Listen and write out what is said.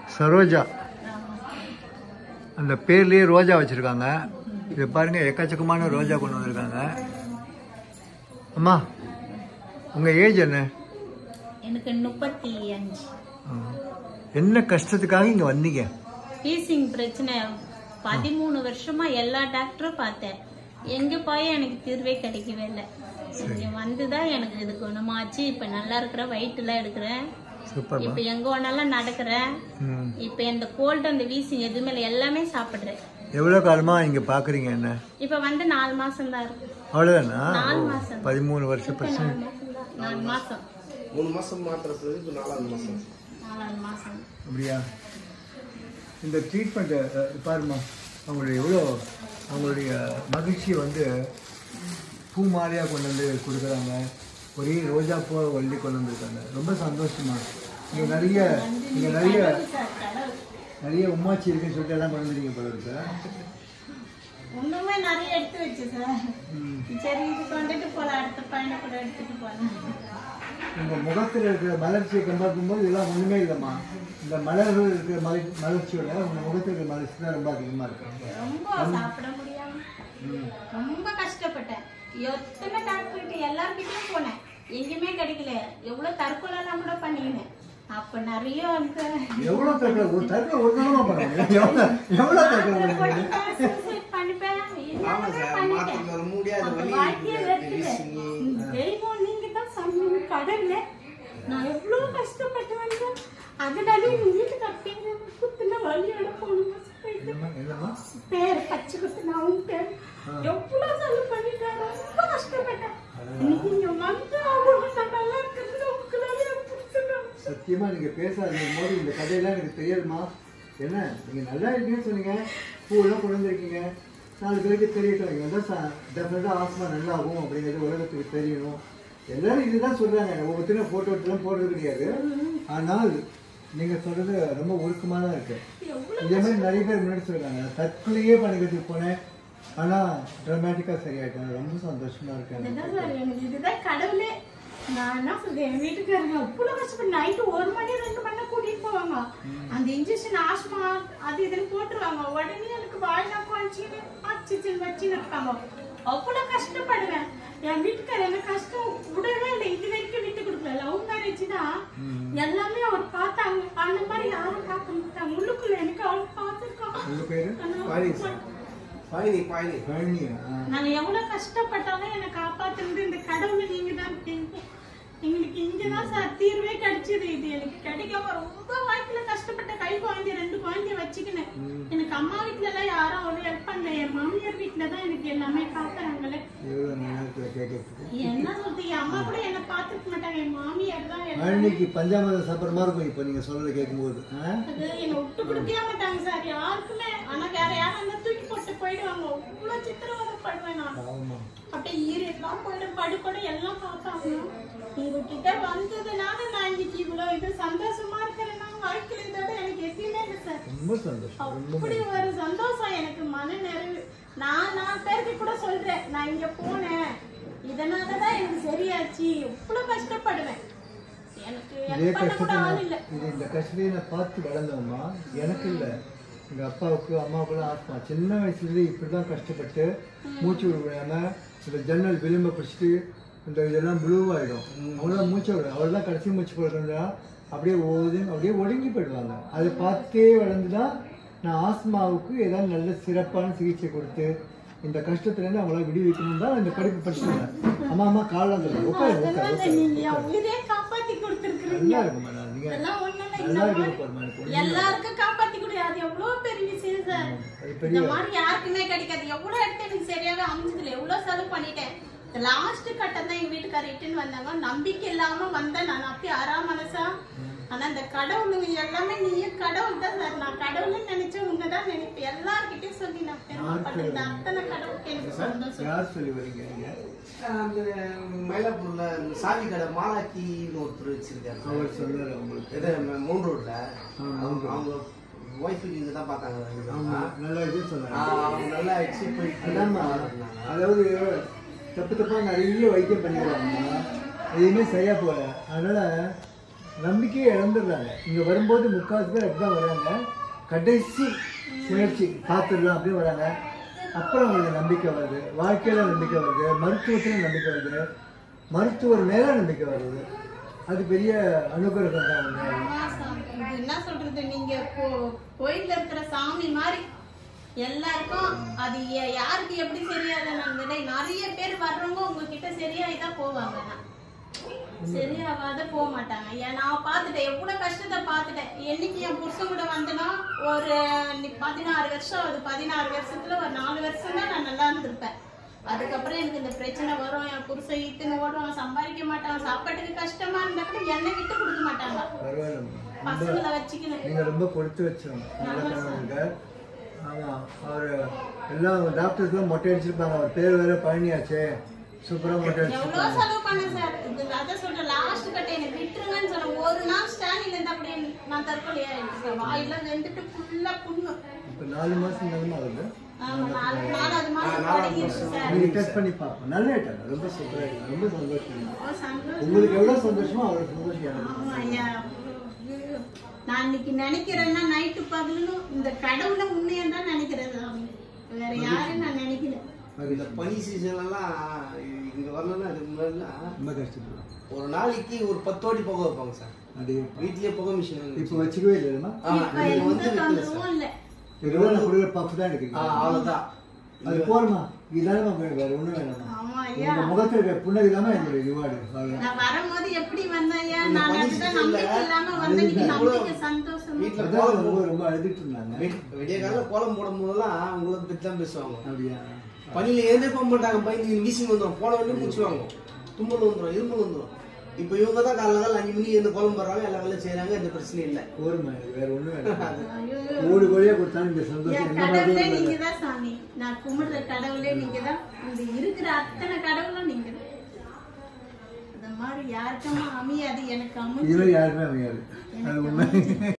சரோஜா அந்த பேர்லேயே ரோஜா வச்சுருக்காங்க இது பாருங்க எக்கச்சக்கமான ரோஜா கொண்டு வந்திருக்காங்க அம்மா உங்கள் ஏஜ் என்ன எனக்கு முப்பத்தி அஞ்சு ஆ. என்ன கஷ்டத்துக்காக இங்கே வந்தீங்க பீசிங் பிரச்சனை பதிமூணு வருஷமா எல்லா டாக்டரும் பார்த்தேன் எங்க போய் எனக்கு தீர்வே கிடைக்கவே இல்லை இங்க வந்துதான் எனக்கு இது குணமாச்சு இப்ப நல்லா இருக்கிற வயிற்றுல எடுக்கிறேன் சூப்பர்மா இப்ப எங்க வேணாலும் நடக்கிறேன் ம் இப்ப இந்த கோல்டு அந்த வீசிங் எதுவுமே இல்லை எல்லாமே சாப்பிடுறேன் எவ்வளோ காலமாக இங்கே பார்க்குறீங்க என்ன இப்ப வந்து நாலு மாசம் தான் இருக்கு அவ்வளோதானா நாலு மாசம் பதிமூணு வருஷம் பிரச்சனை நாலு மாசம் தான் நாலு மாசம் மூணு மாசம் மாத்திரத்துல இப்போ நாலாவது மாசம் நாலாவது மாசம் அப்படியா இந்த ட்ரீட்மெண்ட்டு பாருமா அவங்களுடைய எவ்வளோ அவங்களுடைய மகிழ்ச்சியை வந்து பூ மாலையாக கொண்டு வந்து கொடுக்குறாங்க ஒரே ரோஜா பூ வள்ளி கொண்டு வந்திருக்காங்க ரொம்ப சந்தோஷமா இங்கே நிறைய இங்கே நிறைய நிறைய உமாச்சி இருக்குன்னு சொல்லிட்டு எல்லாம் கொண்டு வந்துருக்கீங்க போல இருக்கு ஒண்ணுமே நிறைய எடுத்து வச்சு சார் சரி இது கொண்டுட்டு போலாம் அடுத்த பையனை கூட எடுத்துட்டு போலாம் உங்கள் முகத்தில் இருக்கிற மலர்ச்சியை கம்பார்க்கும்போது இதெல்லாம் ஒன்றுமே இல்லைம்மா இந்த மலர்கள் இருக்கிற மலை மலர்ச்சியோட உங்கள் முகத்தில் இருக்கிற மலர்ச்சி தான் ரொம்ப அதிகமாக இருக்கு ரொம்ப சாப்பிட முடியாம ரொம்ப கஷ்டப்பட்டேன் எத்தனை டாக்டர்கிட்ட எல்லார்கிட்டயும் போனேன் எங்கேயுமே கிடைக்கல எவ்வளவு தற்கொலை எல்லாம் கூட பண்ணினேன் அப்ப நிறைய வந்து எவ்வளோ தற்கொலை ஒரு தற்கொலை ஒரு தடவை பண்ணுங்க எவ்வளோ எவ்வளோ தற்கொலை பண்ணுங்க suicide பண்ணிப்பேன் ஆமா எல்லாமே சார் பண்ணிட்டேன் மாத்திரம் வர முடியாத அப்ப வலி வாழ்க்கையே வெறுத்துட்டேன். வீசிங்க தெய்வம் நீங்க தான் சொன்னீங்க கடல்ல நான் எவ்வளவு கஷ்டப்பட்டு வந்தேன் அதனால எங்க வீட்டுக்கு அப்படிங்கிற குத்துன வழியோட போகணும் என்னம்மா என்னம்மா பேர் பச்சை குத்து நான் உன் பேர் எவ்வளவு செலவு பண்ணிட்டேன் ரொம்ப கஷ்டப்பட்டேன் இன்னைக்கு இங்க வந்து அவங்க நான் நல்லா இருக்கிறது உங்களால எனக்கு பிடிச்சிருக்கு. சத்தியமாக நீங்கள் பேசாதீங்க போது இந்த கதையெல்லாம் எனக்கு தெரியாதுமா என்ன நீங்கள் நல்லா இருக்கீங்கன்னு சொன்னீங்க பூவெல்லாம் கொண்டு வந்திருக்கீங்க நாலு பேருக்கு தெரியட்டும் இங்கே வந்தால் டெஃபினட்டாக ஆஸ்மா நல்லா ஆகும் அப்படிங்கிறது உலகத்துக்கு தெரியணும் எல்லாரும் இதுதான் சொல்கிறாங்க ஒவ்வொருத்தரும் ஃபோட்டோ எடுத்துலாம் போடுறது கிடையாது ஆனால் நீங்கள் சொல்கிறது ரொம்ப ஒழுக்கமாக தான் இருக்கு இதே மாதிரி நிறைய பேர் முன்னாடி சொல்றாங்க தற்கொலையே பண்ணிக்கிறதுக்கு போனேன் ஆனால் ட்ராமேட்டிக்காக சரியாயிட்டேன் ரொம்ப சந்தோஷமா இருக்கேன் இதுதான் சார் எனக்கு இதுதான் கடவுளே நான் என்ன சொல்றேன் என் வீட்டுக்காரங்க அவ்வளவு கஷ்டப்பட்டு நைட்டு ஒரு மணி ரெண்டு மணி கூட்டிட்டு போவாங்க அந்த இன்ஜெக்ஷன் ஆஸ்மா அது இதுன்னு போட்டுருவாங்க உடனே எனக்கு வாழ்நா குழச்சின்னு ஆக்சிஜன் வச்சுன்னு இருப்பாங்க அவ்வளவு கஷ்டப்படுவேன் என் வீட்டுக்காரர் என்ன கஷ்டம் விடவே இல்லை இது வரைக்கும் விட்டு கொடுக்கல லவ் மேரேஜ் தான் எல்லாமே அவர் பார்த்தாங்க அந்த மாதிரி யாரும் பார்க்க மாட்டாங்க உள்ளுக்குள்ள எனக்கு அவர் பார்த்துருக்கோம் உங்கள் பேர் பாயினி பாயினி பழனியா நாங்க எவ்வளவு கஷ்டப்பட்டாலும் என்னை காப்பாத்துறது இந்த கடவுள் நீங்க தான் எங்களுக்கு இங்கதான் சார் தீர்வே கிடைச்சது இது எனக்கு கிடைக்காம ரொம்ப வாழ்க்கையில கஷ்டப்பட்ட கை குழந்தை ரெண்டு குழந்தைய வச்சுக்கினேன் எனக்கு அம்மா வீட்டுல எல்லாம் யாரும் அவ்வளவு ஹெல்ப் பண்ணல என் மாமியார் வீட்டுல தான் எனக்கு எல்லாமே பாக்குறாங்களே எவ்வளோ நல்லா இருக்குது கேட்கறதுக்கு என்ன சொல்றது என் அம்மா கூட என்ன பாத்துக்க மாட்டாங்க என் மாமியார் தான் எல்லாம் பழனிக்கு பஞ்சாமிரதம் சாப்பிட்ற மாதிரி இருக்கும் இப்போ நீங்கள் சொல்கிறத கேட்கும்போது ஆ அது என்னை விட்டு கொடுக்கவே மாட்டாங்க சார் யாருக்குமே ஆனா வேற யாரும் இருந்தா தூக்கி போட்டு போயிடுவாங்க அவ்வளவு சித்திரவதை படுவேன் நான் ஆமாம் அப்படியே ஈரெல்லாம் போயிடும் படுக்கூட எல்லாம் பார்ப்பாங்க உங்ககிட்ட வந்ததுனால நான் இன்னைக்கு இவ்வளவு இது சந்தோஷமா இருக்கிறேன்னா வாழ்க்கையில இதோட எனக்கு எதுவுமே இல்லை சார் ரொம்ப சந்தோஷம் ரொம்ப அப்படி ஒரு சந்தோஷம் எனக்கு மன நிறைவு நான் நான் பேருக்கு கூட சொல்றேன் நான் இங்க போனேன் இதனாலதான் எனக்கு சரியாச்சு எவ்வளவு கஷ்டப்படுவேன் எனக்கு இதே help பண்ண கூட கஷ்டத்தை ஆள் நான் இல்ல இது இந்த கஷ்டத்தையே நான் பார்த்து வளர்ந்தவம்மா எனக்கு இல்லை எங்கள் அப்பாவுக்கு அம்மாவுக்குலாம் ஆத்மா சின்ன வயசுலேயே இப்படி தான் கஷ்டப்பட்டு மூச்சு விட முடியாம இந்த ஜன்னல் விளிம்பை பிடிச்சிட்டு இந்த இதெல்லாம் ப்ளூவாகிடும் அவ்வளோதான் மூச்சு விடும் அவள் தான் கடைசி மூச்சு போடுறா அப்படியே ஓதுன்னு அப்படியே ஒடுங்கி போயிடுவாங்க அதை பார்த்தே வளர்ந்து தான் நான் ஆஸ்மாவுக்கு ஏதாவது நல்ல சிறப்பான சிகிச்சை கொடுத்து இந்த கஷ்டத்துலேருந்து அவங்கள விடுவிக்கணும் தான் இந்த படிப்பு படிச்சுருந்தேன் அம்மா அம்மா காலைல உட்காரு உட்காரு அதனால நீங்க என் உயிரே காப்பாத்தி கொடுத்துருக்கீங்க நல்லா இருக்குமா நான் நீங்கள் இதெல்லாம் ஒண்ணும் இல்ல. நல்லா இந்த இருக்குது பாருமா எனக்கு மாதிரி எல்லாருக்கும் காப்பாத்தி கொடு அது எவ்வளவு பெரிய விஷயம் சார் அது இந்த பெரிய மாதிரி யாருக்குமே கிடைக்காது எவ்வளவு எடுத்து எனக்கு சரியாவே அமைஞ்சதுல எவ்வளவு செலவு பண்ணிட்டேன் லாஸ்ட் கட்டம் தான் எங்க வீட்டுக்காரர் ரிட்டர்ன் வந்தாங்க நம்பிக்கை இல்லாம வந்தேன் நான் அப்படி அரா மனசா ஆனா இந்த கடவுள் எல்லாமே நீயே கடவுள் தான் சார் நான் கடவுள்னு நினைச்சேன் உன்னதான் நினைப்பேன் எல்லார்கிட்டயும் சொல்லி நான் பெருமைப்பட்டேன் இந்த அத்தனை கடவுளுக்கு எனக்கு சந்தோஷம் யார் சொல்லி வரீங்க நீங்க அந்த மயிலாப்பூர்ல இந்த சாவி கடை மாலாக்கின்னு ஒருத்தர் வச்சிருக்காரு அவர் சொல்றாரு உங்களுக்கு இது மூன் ரோட்ல ஆ, அவங்க அவங்க ஒய்ஃபுக்கு இங்க தான் பார்த்தாங்க ரெண்டு பேரும். ஆமா நல்ல இது ஆ, சொன்னாங்க அவங்க நல்லா ஆயிடுச்சு போயிட்டு அதாம்மா இருந்தாங்க. அதாவது தப்பு தப்பா நிறைய வைத்தியம் பண்ணிடுவாங்கம்மா எதுவுமே சரியா போகல அதனால நம்பிக்கையை இழந்துடுறாங்க இங்கே வரும்போது முக்கால் பேர் அப்படிதான் வராங்க கடைசி முயற்சி பார்த்துடலாம் அப்படின்னு வராங்க அப்புறம் அவங்களுக்கு நம்பிக்கை வருது வாழ்க்கையில நம்பிக்கை வருது மருத்துவத்தில் நம்பிக்கை வருது மருத்துவர் மேலே நம்பிக்கை வருது அது பெரிய அனுகிரகம் தான் அவங்க ஆமா சாமி. இது என்ன சொல்றது நீங்க கோ- கோயில்ல இருக்கிற சாமி மாதிரி எல்லாருக்கும் அது ய- யாருக்கு எப்படி சரியாத நிறைய பேர் வர்றவங்க உங்ககிட்ட சரியாயிதான் போவாங்க ஆனா. சரியாவாத போக மாட்டாங்க ஏன் நான் பார்த்துட்டேன் எவ்வளவு கஷ்டத்தை பார்த்துட்டேன் என்னைக்கு என் புருஷன் கூட வந்தனா ஒரு நி- பதினாறு வருஷம் அது பதினாறு வருஷத்துல ஒரு நாலு வருஷம் தான் நான் நல்லா இருந்திருப்பேன் அதுக்கப்புறம் எனக்கு இந்த பிரச்சனை வரும் என் புருஷன் இட்டுன்னு ஓடுவான் சம்பாதிக்க மாட்டான் சாப்பாட்டுக்கு கஷ்டமா இருந்தா கூட என்னை விட்டு கொடுக்க மாட்டாங்க பரவாயில்ல பசங்களை வச்சுக்கணும் நீங்க ரொம்ப கொடுத்து வச்சவங்க நல்ல கணவனுங்க ஆமா அவர் எல்லாம் டாக்டர்ஸ்லாம் மொட்டை அடிச்சிருப்பாங்க அவர் பேர் வேற பழனியாச்சே சூப்பரா மொட்டை எவ்வளவு அடிச்சிருப்பாங்க செலவு பண்ணேன் சார் இது அதான் சொல்றேன் லாஸ்ட் கட்ட என்னை விட்டுருங்கன்னு சொன்னேன் ஒரு நாள் ஸ்டாண்டில் இருந்தா அப்படியே நான் தற்கொலையா இருக்கேன் வாயில வெந்துட்டு ஃபுல்லா புண்ணு இப்போ நாலு மாசம் நிலமா ஆகுது ஆமா நாலு நாலாவது மாசம் தொடங்கிடுச்சு சார் நீங்க டெஸ்ட் பண்ணி பார்ப்போம் நல்ல ஐட்டம் ரொம்ப சூப்பரா இருக்கு ரொம்ப சந்தோஷம் ரொம்ப சந்தோஷம் உங்களுக்கு எவ்வளவு சந்தோஷமோ அவ்வளவு சந்தோஷம் எனக்கு ஆமா ஐயா நான் இன்னைக்கு நினைக்கிறேன்னா நைட்டு பகலும் இந்த கடவுளை உண்மையா தான் நினைக்கிறேன் சாமி. வேற யாரையும் நான் நினைக்கல இந்த பனி சீசன் எல்லாம் இங்க வரலன்னா அதுக்கு முன்னாடிலாம் ரொம்ப கஷ்டப்படுறோம் ஒரு நாளைக்கு ஒரு பத்து வாட்டி புகை வைப்பாங்க சார் அது வீட்லயே புகை மிஷின் இப்போ வச்சுக்கவே இல்லைமா இப்ப எந்த தொந்தரவும் இல்ல இதெல்லாம் நான் கொடுக்குற பஃப் தான் எடுக்கிறீங்க அவ்வளவுதான் அது போருமா இதானமா வேணும் வேற ஒண்ணும் வேணாமா ஆமா ஐயா உங்க முகத்துல இருக்கிற புன்னகை தான் என்னுடைய ரிவார்டு அவ்வளவுதான் நான் வரும்போது எப்படி வந்தேன் ஐயா இந்த நான் பனி அதுதான் seasonல நம்பிக்கை இல்லாம வந்து இன்னைக்கு நம்பிக்கை சந்தோஷம் வீட்டுல அதான் கோலம் ரொம்ப போ- ரொம்ப அழுதுட்டு இருந்தாங்க வெ- விடிய காலைல கோலம் போடும் போதெல்லாம் உங்களை பத்தி தான் பேசுவாங்க அப்படியா பனியில ஏதே போக மாட்டாங்க பயந்து வீசிங் வந்துடும் போன உடனே மூச்சு வாங்கும் தும்மல் வந்துடும் இருமல் வந்துடும் இப்போ இவங்க தான் காலைல காலைல அஞ்சு மணிக்கு எந்த கோலம் போடுறாங்க எல்லா வேலையும் செய்றாங்க எந்த பிரச்சனையும் இல்லை போருமா எனக்கு வேற ஒண்ணும் வேணாம் ஐயோ மூணு கோழியா கொடுத்தாலும் இந்த சந்தோஷம் என் என்ன கடவுளே மாதிரி நீங்க தான் சாமி நான் கும்பிடுற கடவுளே நீங்க தான் இந்த இருக்கிற அத்தனை கடவுளும் நீங்க தான் அந்த மாதிரி யாருக்குமா அமையாது எனக்கு அமைச்சு இதுல யாருமே அமையாது அது உண்மை